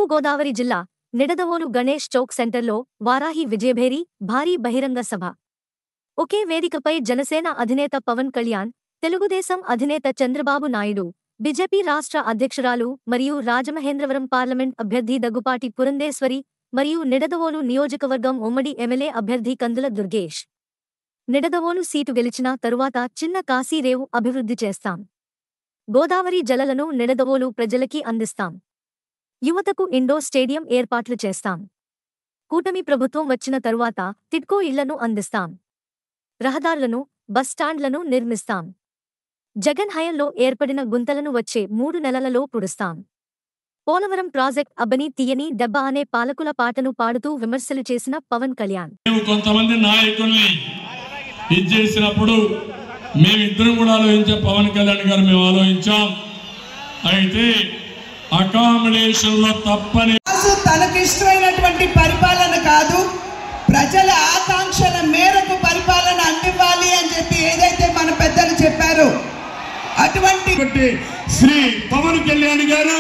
తూర్పు గోదావరి జిల్లా నిడదవోలు గణేష్ చౌక్ సెంటర్లో వారాహి విజయభేరి భారీ బహిరంగ సభ ఒకే వేదికపై జనసేన అధినేత పవన్ కళ్యాణ్ తెలుగుదేశం అధినేత చంద్రబాబు నాయుడు బీజేపీ రాష్ట్ర అధ్యక్షురాలు మరియు రాజమహేంద్రవరం పార్లమెంట్ అభ్యర్థి దగ్గుపాటి పురంధేశ్వరి మరియు నిడదవోలు నియోజకవర్గం ఉమ్మడి ఎమ్మెల్యే అభ్యర్థి కందుల దుర్గేష్ నిడదవోలు సీటు గెలిచిన తరువాత చిన్న కాశీరేవు అభివృద్ధి చేస్తాం గోదావరి జలలను నిడదవోలు ప్రజలకి అందిస్తాం యువతకు ఇండోర్ స్టేడియం ఏర్పాట్లు చేస్తాం కూటమి ప్రభుత్వం వచ్చిన తరువాత టిడ్కో ఇళ్లను అందిస్తాం రహదారులను బస్టాండ్లను నిర్మిస్తాం జగన్ హయంలో ఏర్పడిన గుంతలను వచ్చే మూడు నెలలలో పుడుస్తాం పోలవరం ప్రాజెక్ట్ అబ్బని తీయని దెబ్బ అనే పాలకుల పాటను పాడుతూ విమర్శలు చేసిన పవన్ కళ్యాణ్ మేము కొంతమంది నాయకుల్ని ఇది చేసినప్పుడు మేమిద్దరం కూడా ఆలోచించాం పవన్ కళ్యాణ్ గారు మేము ఆలోచించాం అయితే అకామిడేషన్ లో తప్పని రాజు తనకిష్టమైనటువంటి పరిపాలన కాదు ప్రజల ఆకాంక్షల మేరకు పరిపాలన అందివ్వాలి అని చెప్పి ఏదైతే మన పెద్దలు చెప్పారో అటువంటి కాబట్టి శ్రీ పవన్ కళ్యాణ్ గారు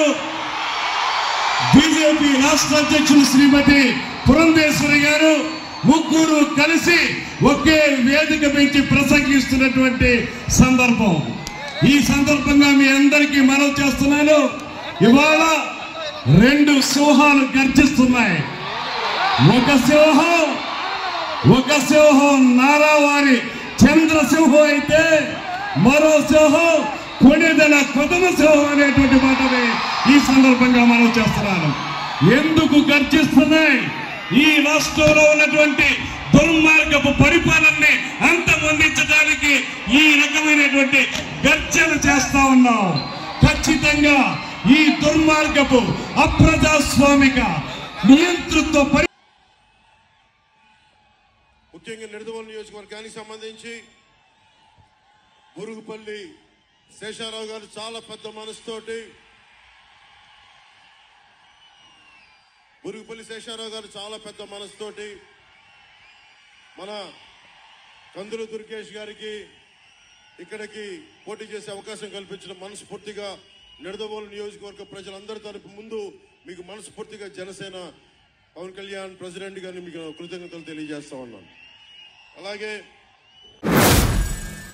బీజేపీ రాష్ట్ర అధ్యక్షులు శ్రీమతి పురంధేశ్వరి గారు ముగ్గురు కలిసి ఒకే వేదిక పెంచి ప్రసంగిస్తున్నటువంటి సందర్భం ఈ సందర్భంగా మీ అందరికీ మనవి చేస్తున్నాను ఇవాళ రెండు సింహాలు గర్జిస్తున్నాయి ఒక సింహం ఒక సింహం నారావారి చంద్రసింహం అయితే మరో సింహం కొణిదల కొదమ సింహం అనేటువంటి మాటని ఈ సందర్భంగా మనం చేస్తున్నాను ఎందుకు గర్జిస్తున్నాయి ఈ రాష్ట్రంలో ఉన్నటువంటి దుర్మార్గపు పరిపాలనని అంతమొందించడానికి ఈ రకమైనటువంటి గర్జన చేస్తా ఉన్నాం ఖచ్చితంగా ఈ దుర్మార్గపు అప్రజాస్వామిక నియంతృత్వ పరి ముఖ్యంగా నిడదవోలు నియోజకవర్గానికి సంబంధించి మురుగుపల్లి శేషారావు గారు చాలా పెద్ద మనసుతోటి మురుగుపల్లి శేషారావు గారు చాలా పెద్ద మనసుతోటి మన కందులు దుర్గేష్ గారికి ఇక్కడికి పోటీ చేసే అవకాశం కల్పించిన మనస్ఫూర్తిగా నిడదవోలు నియోజకవర్గ ప్రజలందరి తరపు ముందు మీకు మనస్ఫూర్తిగా జనసేన పవన్ కళ్యాణ్ ప్రెసిడెంట్ గారిని మీకు కృతజ్ఞతలు తెలియజేస్తా ఉన్నాను అలాగే